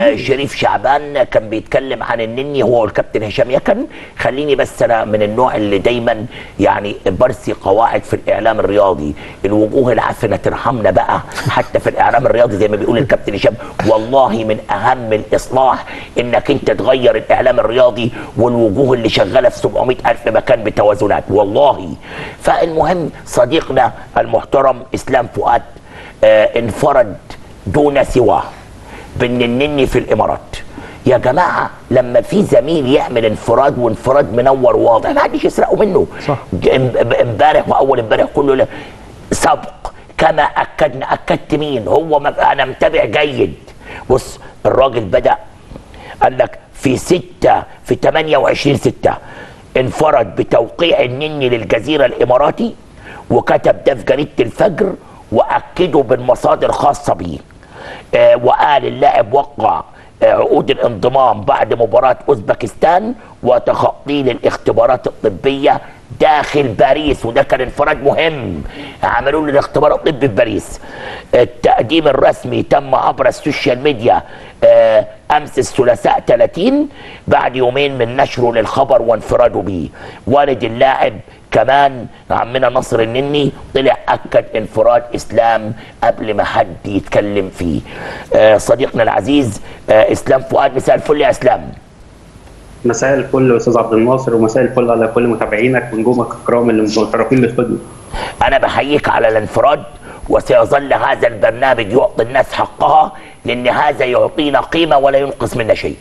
آه، شريف شعبان كان بيتكلم عن النني هو والكابتن هشام يكن خليني بس انا من النوع اللي دايما يعني برسي قواعد في الاعلام الرياضي الوجوه العفنه ترحمنا بقى حتى في الاعلام الرياضي زي ما بيقول الكابتن هشام والله من اهم الاصلاح انك انت تغير الاعلام الرياضي والوجوه اللي شغاله في 700 الف مكان بتوازنات والله فالمهم صديقنا المحترم اسلام فؤاد آه انفرد دون سواه بان النني في الامارات يا جماعه لما في زميل يعمل انفراد وانفراد منور واضح ما حدش يسرقه منه صح. ج- ام- امبارح واول امبارح كله ل- سبق كما اكدنا اكدت مين هو ما انا متابع جيد بص الراجل بدا قال لك في ستة في 28 ستة انفرد بتوقيع النني للجزيرة الإماراتي وكتب ده في جريدة الفجر وأكده بالمصادر خاصة بيه آه وقال اللاعب وقع آه، عقود الانضمام بعد مباراة أوزبكستان وتخطيه للاختبارات الطبية داخل باريس وده كان انفراد مهم عملوا له الاختبار الطبي في باريس التقديم الرسمي تم عبر السوشيال ميديا آه، امس الثلاثاء 30 بعد يومين من نشره للخبر وانفراده به والد اللاعب كمان عمنا نصر النني طلع اكد انفراد اسلام قبل ما حد يتكلم فيه آه، صديقنا العزيز آه، اسلام فؤاد مساء الفل يا اسلام مساء الفل استاذ عبد الناصر ومساء الفل على كل متابعينك ونجومك الكرام اللي متشرفين الاستوديو انا بحييك على الانفراد وسيظل هذا البرنامج يعطي الناس حقها لان هذا يعطينا قيمه ولا ينقص منا شيء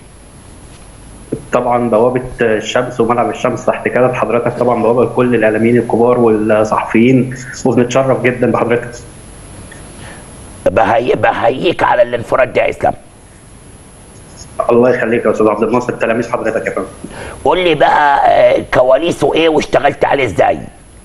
طبعا بوابه الشمس وملعب الشمس تحت كده حضرتك طبعا بوابه لكل الاعلاميين الكبار والصحفيين وبنتشرف جدا بحضرتك بهي... بحييك على الانفراد ده يا اسلام الله يخليك يا استاذ عبد الناصر تلاميذ حضرتك يا فندم قول لي بقى آه، كواليسه ايه واشتغلت عليه ازاي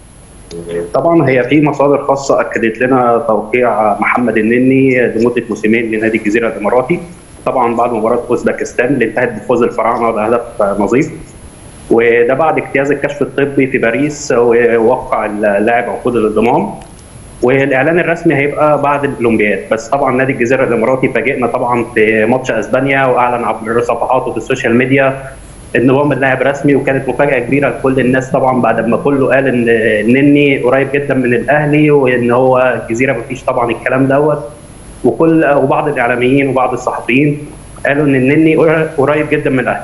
طبعا هي في مصادر خاصه اكدت لنا توقيع محمد النني لمده موسمين لنادي الجزيره الاماراتي طبعا بعد مباراه اوزبكستان اللي انتهت بفوز الفراعنه بهدف نظيف وده بعد اجتياز الكشف الطبي في باريس ووقع اللاعب عقود الانضمام والاعلان الرسمي هيبقى بعد الاولمبياد بس طبعا نادي الجزيره الاماراتي فاجئنا طبعا في ماتش اسبانيا واعلن عبر صفحاته في السوشيال ميديا انضمام اللاعب رسمي وكانت مفاجاه كبيره لكل الناس طبعا بعد ما كله قال ان النني قريب جدا من الاهلي وان هو الجزيره مفيش طبعا الكلام دوت وكل وبعض الاعلاميين وبعض الصحفيين قالوا ان النني قريب جدا من الاهلي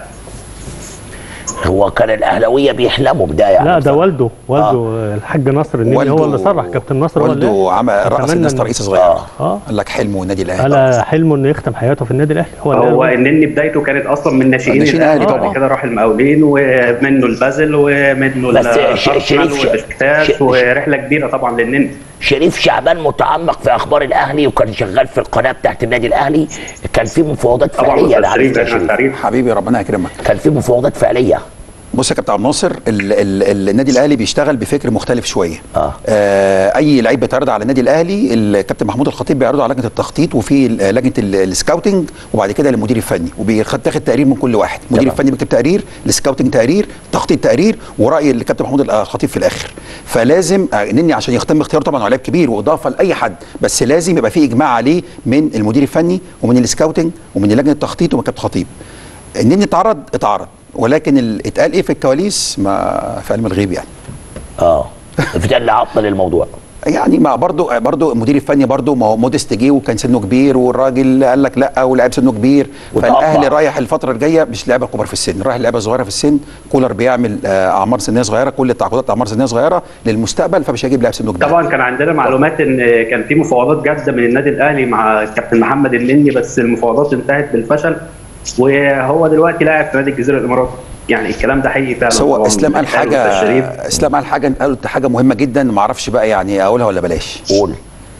هو كان الاهلاويه بيحلموا بده يعني لا ده والده والده آه. الحاج نصر النني هو اللي صرح كابتن نصر هو اللي والده عمل رأس الناس ترئيس صغير آه. اه قال لك حلمه النادي الاهلي قال حلمه انه يختم حياته في النادي الاهلي هو اللي هو قال. النني بدايته كانت اصلا من ناشئين ناشئين الاهلي الأهلي بعد طبعا. كده راح المقاولين ومنه البازل ومنه بس ش- الارسنال شريف- والبشكتاش ش- ورحله كبيره طبعا للنني شريف شعبان متعمق في اخبار الاهلي وكان شغال في القناه بتاعت النادي الاهلي كان في مفاوضات طبعا فعليه أستاذ لعبد شريف يا احنا شريف تعريف حبيبي ربنا يكرمك كان في مفاوضات فعليه بص يا كابتن عبد الناصر ال ال النادي الاهلي بيشتغل بفكر مختلف شويه آه. آه اي لعيب بيتعرض على النادي الاهلي الكابتن محمود الخطيب بيعرضه على لجنه التخطيط وفي ال- لجنه ال- السكاوتنج وبعد كده للمدير الفني وبياخد تقرير من كل واحد المدير تمام. الفني بيكتب تقرير السكاوتنج تقرير تخطيط تقرير وراي الكابتن محمود الخطيب في الاخر فلازم آه، نني عشان يختم اختياره طبعا هو لاعب كبير واضافه لاي حد بس لازم يبقى في اجماع عليه من المدير الفني ومن السكاوتنج ومن لجنه التخطيط ومن كابتن خطيب النني اتعرض اتعرض ولكن ال- اتقال ايه في الكواليس ما في علم الغيب يعني اه ده اللي عطل الموضوع يعني ما برضو برضو المدير الفني برضو ما هو موديست جه وكان سنه كبير والراجل قال لك لا ولعب سنه كبير وتقطع. فالاهلي رايح الفتره الجايه مش لعيبه كبار في السن رايح لعيبه صغيره في السن كولر بيعمل آه، اعمار سنيه صغيره كل التعاقدات اعمار سنيه صغيره للمستقبل فمش هيجيب لاعب سنه كبير طبعا كان عندنا معلومات ان كان في مفاوضات جاده من النادي الاهلي مع كابتن محمد النني بس المفاوضات انتهت بالفشل وهو دلوقتي لاعب في نادي الجزيره الاماراتي يعني الكلام ده حقيقي فعلا بس هو طبعاً. اسلام قال أستاذ حاجه شريف. اسلام قال حاجه قال حاجه مهمه جدا ما اعرفش بقى يعني اقولها ولا بلاش قول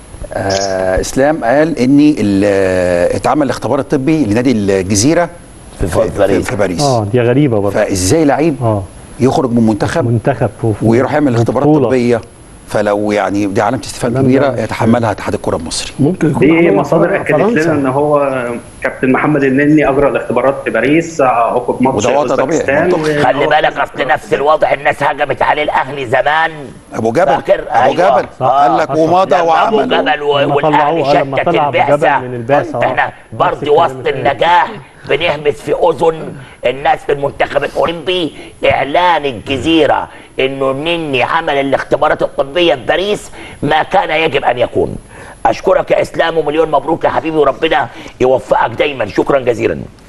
آه اسلام قال ان ال- اتعمل الاختبار الطبي لنادي الجزيره في في, باريس. في باريس اه دي غريبه برضه فازاي لعيب اه يخرج من منتخب منتخب وف- ويروح يعمل الاختبارات وبطولة. الطبيه فلو يعني دي علامه استفهام كلام كبيره جميل. يتحملها اتحاد الكره المصري ممكن يكون دي عملوا مصادر فرنسا. اكدت لنا ان هو كابتن محمد النني اجرى الاختبارات في باريس عقب ماتش وده وضع طبيعي، أوزبكستان منطقي. و- خلي بالك اصل نفس الوضع الناس هجمت عليه الاهلي زمان ابو جبل فاكر؟ ابو أيوة. جبل آه. قال لك حصل. ومضى لما ابو وعمل جبل و- لما والاهلي طلعوه- لما شتت طلع أبو جبل البعثه من البعثة، قلت آه. احنا نفس برضه الكلام وسط اللي النجاح بنهمس في اذن الناس في المنتخب الاولمبي اعلان الجزيره انه النني عمل الاختبارات الطبيه في باريس ما كان يجب ان يكون اشكرك يا اسلام ومليون مبروك يا حبيبي وربنا يوفقك دايما شكرا جزيلا